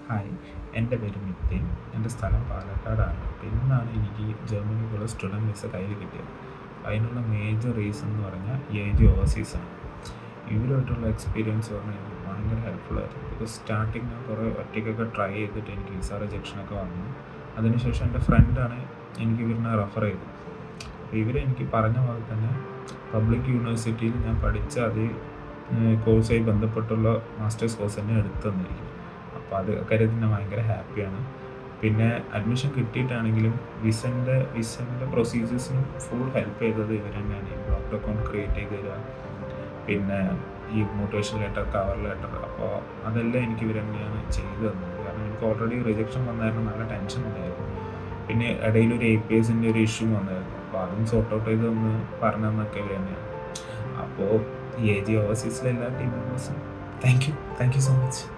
hi എൻ്റെ പേര് നിതിൻ എൻ്റെ സ്ഥലം പാലക്കാടാണ് അപ്പോൾ ഇന്നാണ് എനിക്ക് ജർമ്മനിക്കുള്ള സ്റ്റുഡൻറ്റ് വിസ കയ്യിൽ കിട്ടിയത് അതിനുള്ള മേജർ റീസൺ എന്ന് പറഞ്ഞാൽ എ ജി ഓവർസീസാണ് ഇവരുമായിട്ടുള്ള എക്സ്പീരിയൻസ് പറഞ്ഞാൽ എനിക്ക് ഭയങ്കര ഹെൽപ്ഫുൾ ആയിരുന്നു ബിക്കോസ് സ്റ്റാർട്ടിങ് ഞാൻ കുറേ ഒറ്റയ്ക്കൊക്കെ ട്രൈ ചെയ്തിട്ട് എനിക്ക് വിസ റിജക്ഷനൊക്കെ വന്നു അതിനുശേഷം എൻ്റെ ഫ്രണ്ടാണ് എനിക്ക് ഇവരിനെ റെഫർ ചെയ്തത് അപ്പോൾ ഇവർ എനിക്ക് പറഞ്ഞ പോലെ തന്നെ പബ്ലിക് യൂണിവേഴ്സിറ്റിയിൽ ഞാൻ പഠിച്ച അതേ കോഴ്സുമായി ബന്ധപ്പെട്ടുള്ള മാസ്റ്റേഴ്സ് കോഴ്സ് തന്നെ എടുത്തു തന്നിരിക്കും അപ്പോൾ അത് കാര്യത്തിൽ ഞാൻ ഭയങ്കര ഹാപ്പിയാണ് പിന്നെ അഡ്മിഷൻ കിട്ടിയിട്ടാണെങ്കിലും വിസൻ്റെ വിസൻ്റെ പ്രൊസീജിയേഴ്സിനും ഫുൾ ഹെൽപ്പ് ചെയ്തത് ഇവർ തന്നെയാണ് ഈ ബ്ലോക്ക് അക്കൗണ്ട് ക്രിയേറ്റ് ചെയ്ത് തരിക പിന്നെ ഈ മോട്ടിവേഷൻ ലെറ്റർ കവർ ലെറ്റർ അപ്പോൾ അതെല്ലാം എനിക്ക് ഇവർ തന്നെയാണ് ചെയ്തു തന്നത് കാരണം എനിക്ക് ഓൾറെഡി റിജക്ഷൻ വന്നായിരുന്നു നല്ല ടെൻഷൻ ഉണ്ടായിരുന്നു പിന്നെ ഇടയിൽ ഒരു എ പി എസിൻ്റെ ഒരു ഇഷ്യൂ വന്നായിരുന്നു അപ്പോൾ അതും സോർട്ട് ഔട്ട് ചെയ്ത് ഒന്ന് പറഞ്ഞു തന്നൊക്കെ ഇവർ തന്നെയാണ് അപ്പോൾ എ ജി ഓവർസീസിലെ എല്ലാ ടീം മെമ്പേഴ്സും thank you thank you so much